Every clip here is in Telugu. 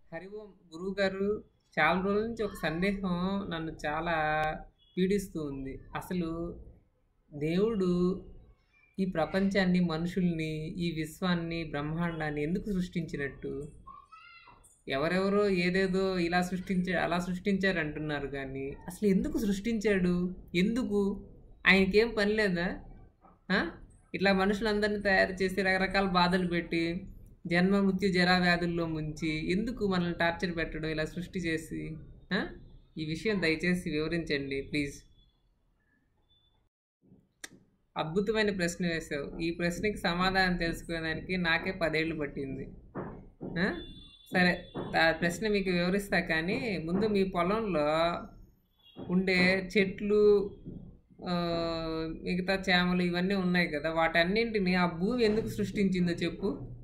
హరి ఓం గురువు గారు చాలా రోజుల నుంచి ఒక సందేహం నన్ను చాలా పీడిస్తూ ఉంది అసలు దేవుడు ఈ ప్రపంచాన్ని మనుషుల్ని ఈ విశ్వాన్ని బ్రహ్మాండాన్ని ఎందుకు సృష్టించినట్టు ఎవరెవరో ఏదేదో ఇలా సృష్టించా అలా సృష్టించారు అంటున్నారు కానీ అసలు ఎందుకు సృష్టించాడు ఎందుకు ఆయనకేం పని లేదా ఆ? ఇట్లా మనుషులందరినీ తయారు చేసి రకరకాల బాధలు పెట్టి జన్మ మృత్యు జరా వ్యాధుల్లో ముంచి ఎందుకు మనల్ని టార్చర్ పెట్టడం ఇలా సృష్టి చేసి ఆ? ఈ విషయం దయచేసి వివరించండి ప్లీజ్ అద్భుతమైన ప్రశ్న వేశావు ఈ ప్రశ్నకి సమాధానం తెలుసుకోవడానికి నాకే పదేళ్ళు పట్టింది ఆ? సరే ఆ ప్రశ్న మీకు వివరిస్తా కానీ ముందు మీ పొలంలో ఉండే చెట్లు ఆ, మిగతా చేమలు ఇవన్నీ ఉన్నాయి కదా వాటన్నింటిని ఆ భూమి ఎందుకు సృష్టించిందో చెప్పు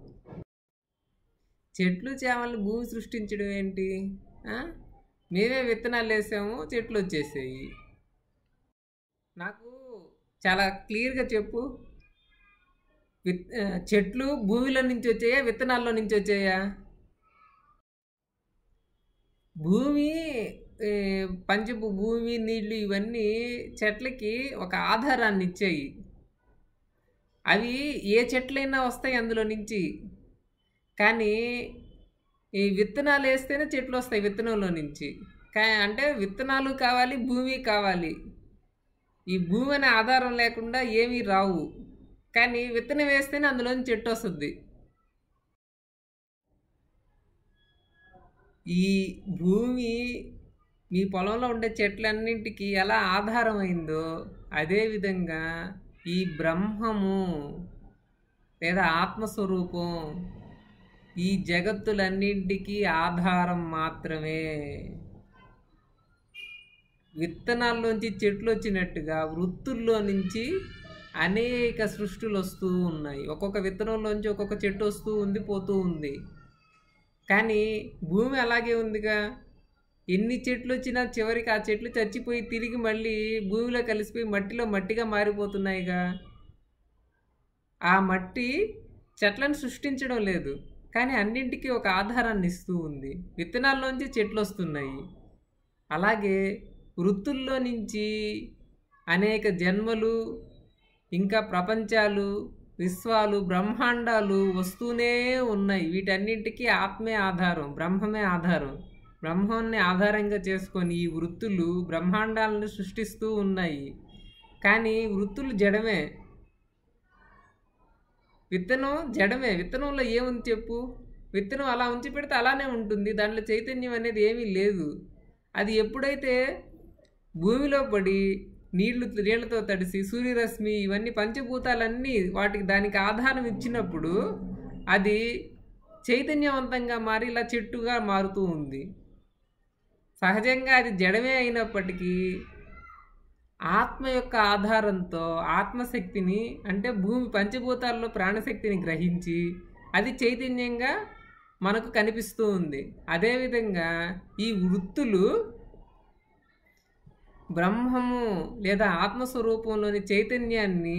చెట్లు చేమలు భూమి సృష్టించడం ఏంటి ఆ? మేమే విత్తనాలు వేసాము చెట్లు వచ్చేసాయి నాకు చాలా క్లియర్గా చెప్పు విత్ ఆ, చెట్లు భూమిలో నుంచి వచ్చాయా విత్తనాల్లో నుంచి వచ్చాయా భూమి ఏ, పంచపు భూమి నీళ్ళు ఇవన్నీ చెట్లకి ఒక ఆధారాన్ని ఇచ్చాయి అవి ఏ చెట్లైనా వస్తాయి అందులో నుంచి కానీ ఈ విత్తనాలు వేస్తేనే చెట్లు వస్తాయి విత్తనంలో నుంచి కా అంటే విత్తనాలు కావాలి భూమి కావాలి ఈ భూమి అనే ఆధారం లేకుండా ఏమీ రావు కానీ విత్తనం వేస్తేనే అందులోంచి చెట్టు వస్తుంది ఈ భూమి మీ పొలంలో ఉండే చెట్లన్నింటికి ఎలా ఆధారమైందో అదేవిధంగా ఈ బ్రహ్మము లేదా ఆత్మస్వరూపం ఈ జగత్తులన్నింటికీ ఆధారం మాత్రమే విత్తనాల్లోంచి చెట్లు వచ్చినట్టుగా వృత్తుల్లో నుంచి అనేక సృష్టులు వస్తూ ఉన్నాయి ఒక్కొక్క విత్తనంలోంచి ఒక్కొక్క చెట్టు వస్తూ ఉంది పోతూ ఉంది కానీ భూమి అలాగే ఉందిగా ఎన్ని చెట్లు వచ్చినా చివరికి ఆ చెట్లు చచ్చిపోయి తిరిగి మళ్ళీ భూమిలో కలిసిపోయి మట్టిలో మట్టిగా మారిపోతున్నాయిగా ఆ మట్టి చెట్లను సృష్టించడం లేదు కానీ అన్నింటికీ ఒక ఆధారాన్ని ఇస్తూ ఉంది విత్తనాల్లోంచి చెట్లు వస్తున్నాయి అలాగే వృత్తుల్లో నుంచి అనేక జన్మలు ఇంకా ప్రపంచాలు విశ్వాలు బ్రహ్మాండాలు వస్తూనే ఉన్నాయి వీటన్నింటికీ ఆత్మే ఆధారం బ్రహ్మమే ఆధారం బ్రహ్మాన్ని ఆధారంగా చేసుకొని ఈ వృత్తులు బ్రహ్మాండాలను సృష్టిస్తూ ఉన్నాయి కానీ వృత్తులు జడమే విత్తనం జడమే విత్తనంలో ఏముంది చెప్పు విత్తనం అలా ఉంచి పెడితే అలానే ఉంటుంది దాంట్లో చైతన్యం అనేది ఏమీ లేదు అది ఎప్పుడైతే భూమిలో పడి నీళ్లు నీళ్లతో తడిసి సూర్యరశ్మి ఇవన్నీ పంచభూతాలన్నీ వాటికి దానికి ఆధారం ఇచ్చినప్పుడు అది చైతన్యవంతంగా మారి ఇలా చెట్టుగా మారుతూ ఉంది సహజంగా అది జడమే అయినప్పటికీ ఆత్మ యొక్క ఆధారంతో ఆత్మశక్తిని అంటే భూమి పంచభూతాల్లో ప్రాణశక్తిని గ్రహించి అది చైతన్యంగా మనకు కనిపిస్తూ ఉంది అదేవిధంగా ఈ వృత్తులు బ్రహ్మము లేదా ఆత్మస్వరూపంలోని చైతన్యాన్ని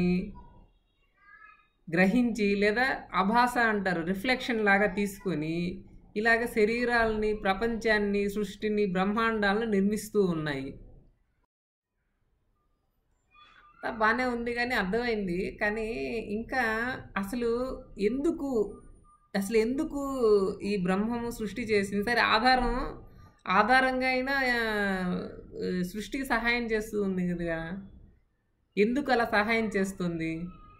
గ్రహించి లేదా అభాస అంటారు రిఫ్లెక్షన్ లాగా తీసుకొని ఇలాగ శరీరాలని ప్రపంచాన్ని సృష్టిని బ్రహ్మాండాలను నిర్మిస్తూ ఉన్నాయి అంతా బాగానే ఉంది కానీ అర్థమైంది కానీ ఇంకా అసలు ఎందుకు అసలు ఎందుకు ఈ బ్రహ్మము సృష్టి చేసింది సరే ఆధారం ఆధారంగా అయినా ఆ, సృష్టికి సహాయం చేస్తూ ఉంది కదా ఎందుకు అలా సహాయం చేస్తుంది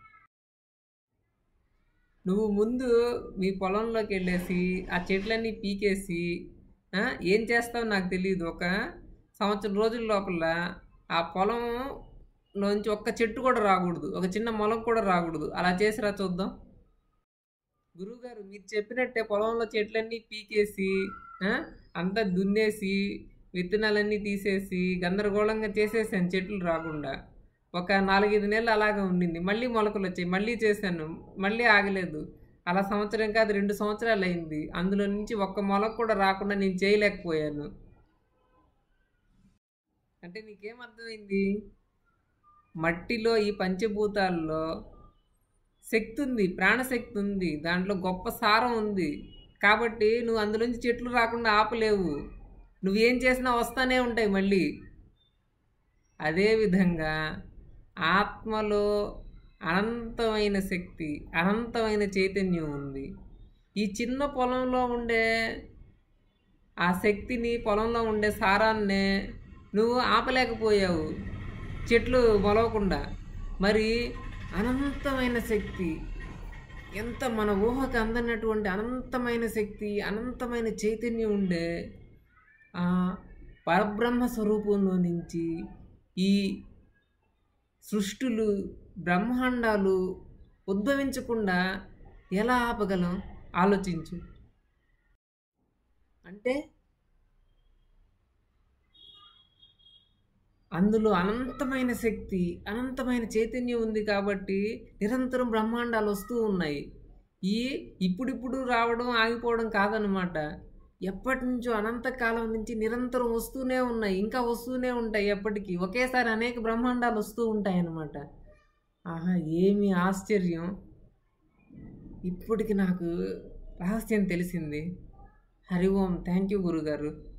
నువ్వు ముందు మీ పొలంలోకి వెళ్ళేసి ఆ చెట్లన్నీ పీకేసి ఆ, ఏం చేస్తావో నాకు తెలియదు ఒక సంవత్సరం రోజుల లోపల ఆ పొలం లోంచి ఒక్క చెట్టు కూడా రాకూడదు ఒక చిన్న మొలక కూడా రాకూడదు అలా చేసిరా చూద్దాం గురువుగారు మీరు చెప్పినట్టే పొలంలో చెట్లన్నీ పీకేసి ఆ, అంతా దున్నేసి విత్తనాలన్నీ తీసేసి గందరగోళంగా చేసేసాను చెట్లు రాకుండా ఒక నాలుగైదు నెలలు అలాగే ఉండింది మళ్ళీ మొలకలు వచ్చాయి మళ్ళీ చేశాను మళ్ళీ ఆగలేదు అలా సంవత్సరం కాదు రెండు సంవత్సరాలు అయింది అందులో నుంచి ఒక్క మొలక కూడా రాకుండా నేను చేయలేకపోయాను అంటే నీకేం అర్థమైంది మట్టిలో ఈ పంచభూతాల్లో శక్తి ఉంది ప్రాణశక్తి ఉంది దాంట్లో గొప్ప సారం ఉంది కాబట్టి నువ్వు అందులోంచి చెట్లు రాకుండా ఆపలేవు నువ్వేం చేసినా వస్తానే ఉంటాయి మళ్ళీ అదేవిధంగా ఆత్మలో అనంతమైన శక్తి అనంతమైన చైతన్యం ఉంది ఈ చిన్న పొలంలో ఉండే ఆ శక్తిని పొలంలో ఉండే సారాన్నే నువ్వు ఆపలేకపోయావు చెట్లు మొలవకుండా మరి అనంతమైన శక్తి ఎంత మన ఊహకు అందనటువంటి అనంతమైన శక్తి అనంతమైన చైతన్యం ఉండే ఆ పరబ్రహ్మ స్వరూపంలో నుంచి ఈ సృష్టులు బ్రహ్మాండాలు ఉద్భవించకుండా ఎలా ఆపగలం ఆలోచించు అంటే అందులో అనంతమైన శక్తి అనంతమైన చైతన్యం ఉంది కాబట్టి నిరంతరం బ్రహ్మాండాలు వస్తూ ఉన్నాయి ఈ ఇప్పుడిప్పుడు రావడం ఆగిపోవడం కాదనమాట ఎప్పటి నుంచో అనంతకాలం నుంచి నిరంతరం వస్తూనే ఉన్నాయి ఇంకా వస్తూనే ఉంటాయి ఎప్పటికీ ఒకేసారి అనేక బ్రహ్మాండాలు వస్తూ ఉంటాయి అన్నమాట ఆహా ఏమి ఆశ్చర్యం ఇప్పటికి నాకు రహస్యం తెలిసింది హరి ఓం థ్యాంక్ యూ గురుగారు